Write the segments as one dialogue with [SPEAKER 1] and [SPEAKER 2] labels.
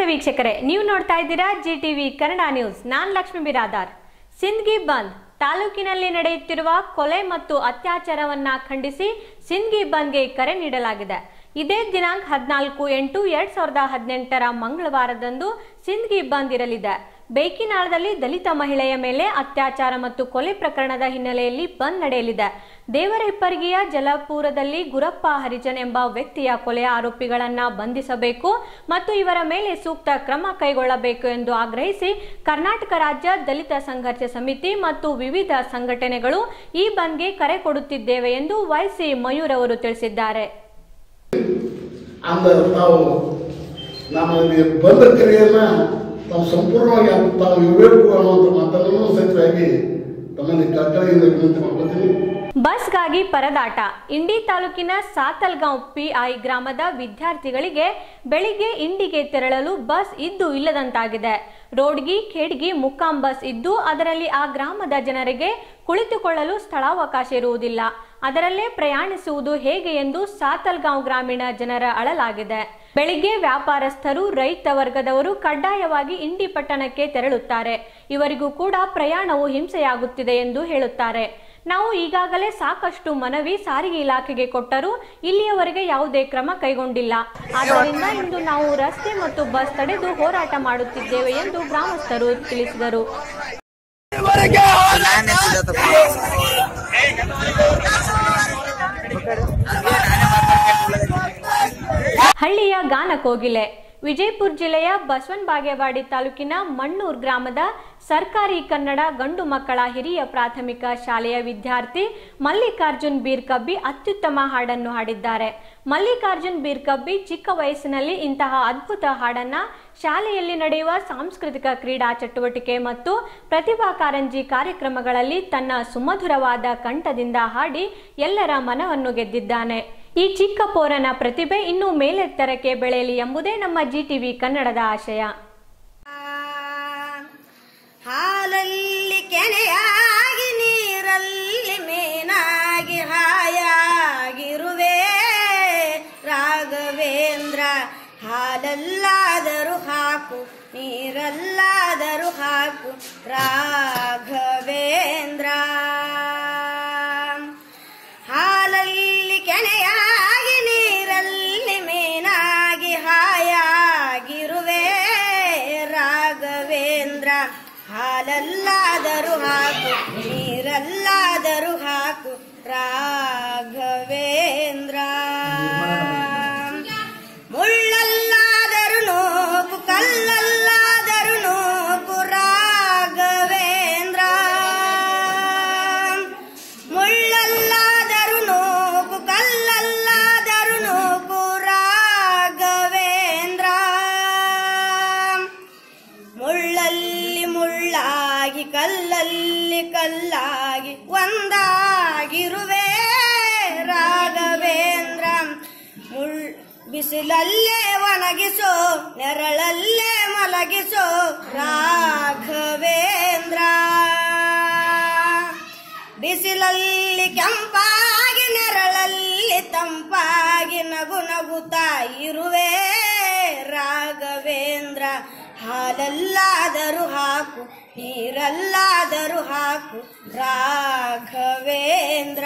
[SPEAKER 1] ವೀಕ್ಷಕರೇ ನೀವು ನೋಡ್ತಾ ಇದ್ದೀರಾ ಜಿ ಟಿವಿ ಕನ್ನಡ ನ್ಯೂಸ್ ನಾನ್ ಲಕ್ಷ್ಮೀ ಬಿರಾದಾರ್ ಸಿಂದ್ಗಿ ಬಂದ್ ತಾಲೂಕಿನಲ್ಲಿ ನಡೆಯುತ್ತಿರುವ ಕೊಲೆ ಮತ್ತು ಅತ್ಯಾಚಾರವನ್ನ ಖಂಡಿಸಿ ಸಿಂದ್ಗಿ ಬಂದ್ಗೆ ಕರೆ ನೀಡಲಾಗಿದೆ ಇದೇ ದಿನಾಂಕ ಹದಿನಾಲ್ಕು ಎಂಟು ಎರಡ್ ಸಾವಿರದ ಹದಿನೆಂಟರ ಮಂಗಳವಾರದಂದು ಸಿಂದ್ಗಿ ಬಂದ್ ಇರಲಿದೆ ಬೇಕಿನಾಳದಲ್ಲಿ ದಲಿತ ಮಹಿಳೆಯ ಮೇಲೆ ಅತ್ಯಾಚಾರ ಮತ್ತು ಕೊಲೆ ಪ್ರಕರಣದ ಹಿನ್ನೆಲೆಯಲ್ಲಿ ಬಂದ್ ನಡೆಯಲಿದೆ ದೇವರಹಿಪ್ಪರಿಗೆಯ ಜಲಪುರದಲ್ಲಿ ಗುರಪ್ಪ ಹರಿಜನ್ ಎಂಬ ವ್ಯಕ್ತಿಯ ಕೊಲೆಯ ಆರೋಪಿಗಳನ್ನ ಬಂಧಿಸಬೇಕು ಮತ್ತು ಇವರ ಮೇಲೆ ಸೂಕ್ತ ಕ್ರಮ ಕೈಗೊಳ್ಳಬೇಕು ಎಂದು ಆಗ್ರಹಿಸಿ ಕರ್ನಾಟಕ ರಾಜ್ಯ ದಲಿತ ಸಂಘರ್ಷ ಸಮಿತಿ ಮತ್ತು ವಿವಿಧ ಸಂಘಟನೆಗಳು ಈ ಬಂದ್ಗೆ ಕರೆ ಕೊಡುತ್ತಿದ್ದೇವೆ ಎಂದು ವೈಸಿ ಮಯೂರ್ ಅವರು ತಿಳಿಸಿದ್ದಾರೆ
[SPEAKER 2] ಅಂದ ತಾವು ನಮ್ಮಲ್ಲಿ ಬಂದ ಕ್ರಿಯೆಯನ್ನ ತಾವು ಸಂಪೂರ್ಣವಾಗಿ ಅದು ತಾವು ಇರಬೇಕು ಅನ್ನುವಂಥ ಮಾತನ್ನು ಸಹಿತವಾಗಿ ತಮ್ಮಲ್ಲಿ ಕಳಕಳಿಯಿಂದ ವಿನಂತಿ ಮಾಡ್ಕೊತೀನಿ
[SPEAKER 1] ಬಸ್ಗಾಗಿ ಪರದಾಟ ಇಂಡಿ ತಾಲೂಕಿನ ಸಾತಲ್ಗಾಂವ್ ಪಿಐ ಗ್ರಾಮದ ವಿದ್ಯಾರ್ಥಿಗಳಿಗೆ ಬೆಳಿಗ್ಗೆ ಇಂಡಿಗೆ ತೆರಳಲು ಬಸ್ ಇದ್ದು ಇಲ್ಲದಂತಾಗಿದೆ ರೋಡ್ಗಿ ಖೇಡ್ಗಿ ಮುಕ್ಕಾಂ ಬಸ್ ಇದ್ದು ಅದರಲ್ಲಿ ಆ ಗ್ರಾಮದ ಜನರಿಗೆ ಕುಳಿತುಕೊಳ್ಳಲು ಸ್ಥಳಾವಕಾಶ ಇರುವುದಿಲ್ಲ ಅದರಲ್ಲೇ ಪ್ರಯಾಣಿಸುವುದು ಹೇಗೆ ಎಂದು ಸಾತಲ್ಗಾಂವ್ ಗ್ರಾಮೀಣ ಜನರ ಅಳಲಾಗಿದೆ ಬೆಳಿಗ್ಗೆ ವ್ಯಾಪಾರಸ್ಥರು ರೈತ ವರ್ಗದವರು ಕಡ್ಡಾಯವಾಗಿ ಇಂಡಿ ಪಟ್ಟಣಕ್ಕೆ ತೆರಳುತ್ತಾರೆ ಇವರಿಗೂ ಕೂಡ ಪ್ರಯಾಣವು ಹಿಂಸೆಯಾಗುತ್ತಿದೆ ಎಂದು ಹೇಳುತ್ತಾರೆ ನಾವು ಈಗಾಗಲೇ ಸಾಕಷ್ಟು ಮನವಿ ಸಾರಿಗೆ ಇಲಾಖೆಗೆ ಕೊಟ್ಟರೂ ಇಲ್ಲಿಯವರೆಗೆ ಯಾವುದೇ ಕ್ರಮ ಕೈಗೊಂಡಿಲ್ಲ ಆದ್ದರಿಂದ ಇಂದು ನಾವು ರಸ್ತೆ ಮತ್ತು ಬಸ್ ತಡೆದು ಹೋರಾಟ ಮಾಡುತ್ತಿದ್ದೇವೆ ಎಂದು ಗ್ರಾಮಸ್ಥರು ತಿಳಿಸಿದರು ಹಳ್ಳಿಯ ಗಾನ ಕೋಗಿಲೆ ವಿಜಯಪುರ ಜಿಲ್ಲೆಯ ಬಸವನ ಬಾಗೇವಾಡಿ ತಾಲೂಕಿನ ಮಣ್ಣೂರ್ ಗ್ರಾಮದ ಸರ್ಕಾರಿ ಕನ್ನಡ ಗಂಡು ಮಕ್ಕಳ ಹಿರಿಯ ಪ್ರಾಥಮಿಕ ಶಾಲೆಯ ವಿದ್ಯಾರ್ಥಿ ಮಲ್ಲಿಕಾರ್ಜುನ್ ಬೀರ್ಕಬ್ಬಿ ಅತ್ಯುತ್ತಮ ಹಾಡನ್ನು ಹಾಡಿದ್ದಾರೆ ಮಲ್ಲಿಕಾರ್ಜುನ್ ಬೀರ್ಕಬ್ಬಿ ಚಿಕ್ಕ ವಯಸ್ಸಿನಲ್ಲಿ ಇಂತಹ ಅದ್ಭುತ ಹಾಡನ್ನ ಶಾಲೆಯಲ್ಲಿ ನಡೆಯುವ ಸಾಂಸ್ಕೃತಿಕ ಕ್ರೀಡಾ ಚಟುವಟಿಕೆ ಮತ್ತು ಪ್ರತಿಭಾ ಕಾರಂಜಿ ಕಾರ್ಯಕ್ರಮಗಳಲ್ಲಿ ತನ್ನ ಸುಮಧುರವಾದ ಕಂಠದಿಂದ ಹಾಡಿ ಎಲ್ಲರ ಮನವನ್ನು ಗೆದ್ದಿದ್ದಾನೆ ಈ ಚಿಕ್ಕ ಪೋರನ ಪ್ರತಿಭೆ ಇನ್ನೂ ಮೇಲೆತ್ತರಕ್ಕೆ ಬೆಳೆಯಲಿ ಎಂಬುದೇ ನಮ್ಮ ಜಿ ಟಿವಿ ಕನ್ನಡದ ಆಶಯ
[SPEAKER 3] ಹಾಲಲ್ಲಿ ಕೆನೆಯಾಗಿ ನೀರಲ್ಲಿ ಮೇನಾಗಿ ಹಾಯಾಗಿರುವೆ ರಾಘವೇಂದ್ರ ಹಾಲಲ್ಲಾದರೂ ಹಾಕು ನೀರಲ್ಲಾದರೂ ಹಾಕು ರಾಘವೇಂದ್ರ ಹಾಲಲ್ಲಿ ಕೆನೆಯಾಗಿ ನೀರಲ್ಲಿ ಮೇನಾಗಿ ಹಾಯಾಗಿರುವೆ ರಾಘವೇಂದ್ರ ಹಾಲಲ್ಲಾದರೂ ಹಾಕು ನೀರಲ್ಲಾದರೂ ಹಾಕು ರಾಘವೇಂದ್ರ ಮುಳ್ಳಲ್ಲಾದರೂ ನೋಕು ಕಲ್ಲಲ್ಲಾದರೂ ನೋಕು ರಾಘವೇಂದ್ರ ಮುಳ್ಳಲ್ಲಾದರೂ ನೋಕು ಕಲ್ಲಲ್ಲಾದರೂ ನೋಕು ರಾಘವೇಂದ್ರ ಮುಳ್ಳಲ್ಲಿ ಮುಳ್ಳಾಗಿ ಕಲ್ಲಲ್ಲಿ ಕಲ್ಲಾಗಿ ಒಂದಾಗಿರುವೆ ರಾಘವೇಂದ್ರ ಮುಳ್ ಬಿಸಿಲಲ್ಲೇ ಒಣಗಿಸೋ ನೆರಳಲ್ಲೇ ಮಲಗಿಸೋ ರಾಘವೇಂದ್ರ ಬಿಸಿಲಲ್ಲಿ ಕೆಂಪಾಗಿ ನೆರಳಲ್ಲಿ ತಂಪಾಗಿ ನಗು ನಗುತ್ತಾ ಇರುವೆ ರಾಘವೇಂದ್ರ ಹಾಲಲ್ಲಾದರೂ ಹಾಕು ನೀರಲ್ಲಾದರೂ ಹಾಕು ರಾಘವೇಂದ್ರ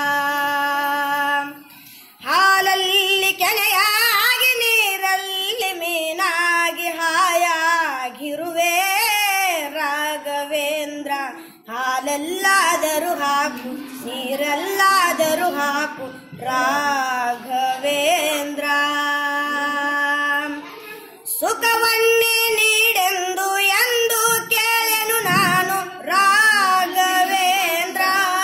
[SPEAKER 3] ಹಾಲಲ್ಲಿ ಕೆನೆಯಾಗಿ ನೀರಲ್ಲಿ ಮೀನಾಗಿ ಹಾಯಾಗಿರುವೆ ರಾಘವೇಂದ್ರ ಹಾಲಲ್ಲಾದರೂ ಹಾಕು ನೀರಲ್ಲಾದರೂ ಹಾಕು ರಾಘವೇಂದ್ರ ಸುಖವನ್ನೇ ನೀಡೆಂದು ಎಂದು ಕೇಳೆನು ನಾನು ರಾಘವೇಂದ್ರ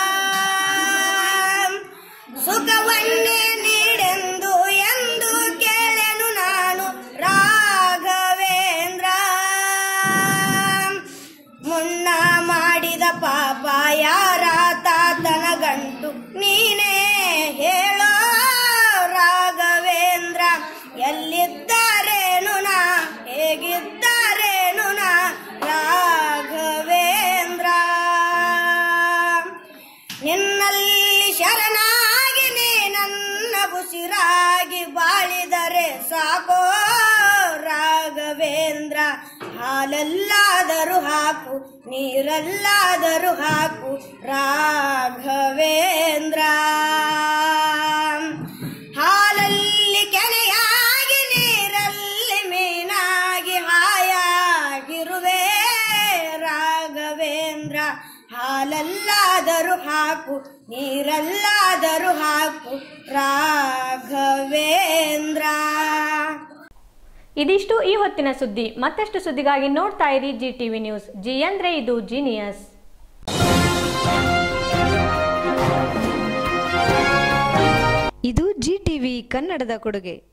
[SPEAKER 3] ಸುಖವನ್ನೇ ನೀಡೆಂದು ಎಂದು ಕೇಳೆನು ನಾನು ರಾಘವೇಂದ್ರ ಮುನ್ನ ಮಾಡಿದ ಪಾಪ ಯಾರ ತಾತನ ಗಂಟು ನೀನೇ ಹೇಳೋ ರಾಘವೇಂದ್ರ ಎಲ್ಲಿದ್ದಾರೇನು ನಾ ಹೇಗಿದ್ದಾರೇನು ನಾ ರಾಘವೇಂದ್ರ ನಿನ್ನಲ್ಲಿ ಶರಣಾಗಿ ನೀ ನನ್ನ ಉಸಿರಾಗಿ ಬಾಳಿದರೆ ಸಾಕೋ ರಾಘವೇಂದ್ರ ಹಾಲಲ್ಲಾದರೂ ಹಾಕು ನೀರಲ್ಲಾದರೂ ಹಾಕು ರಾಘವೇಂದ್ರ ಹಾಲಲ್ಲಿ ಕೆನೆಯಾಗಿ ನೀರಲ್ಲಿ ಮೀನಾಗಿ ಹಾಯಾಗಿರುವೆ ರಾಘವೇಂದ್ರ ಹಾಲಲ್ಲಾದರೂ ಹಾಕು ನೀರಲ್ಲಾದರೂ ಹಾಕು ರಾಘವೇಂದ್ರ
[SPEAKER 1] ಇದಿಷ್ಟು ಈ ಹೊತ್ತಿನ ಸುದ್ದಿ ಮತ್ತಷ್ಟು ಸುದ್ದಿಗಾಗಿ ನೋಡ್ತಾ ಇರಿ ಜಿ ಟಿವಿ ನ್ಯೂಸ್ ಜಿ ಅಂದ್ರೆ ಇದು ಜೀನಿಯಸ್
[SPEAKER 4] ಇದು ಜಿ ಟಿವಿ ಕನ್ನಡದ ಕೊಡುಗೆ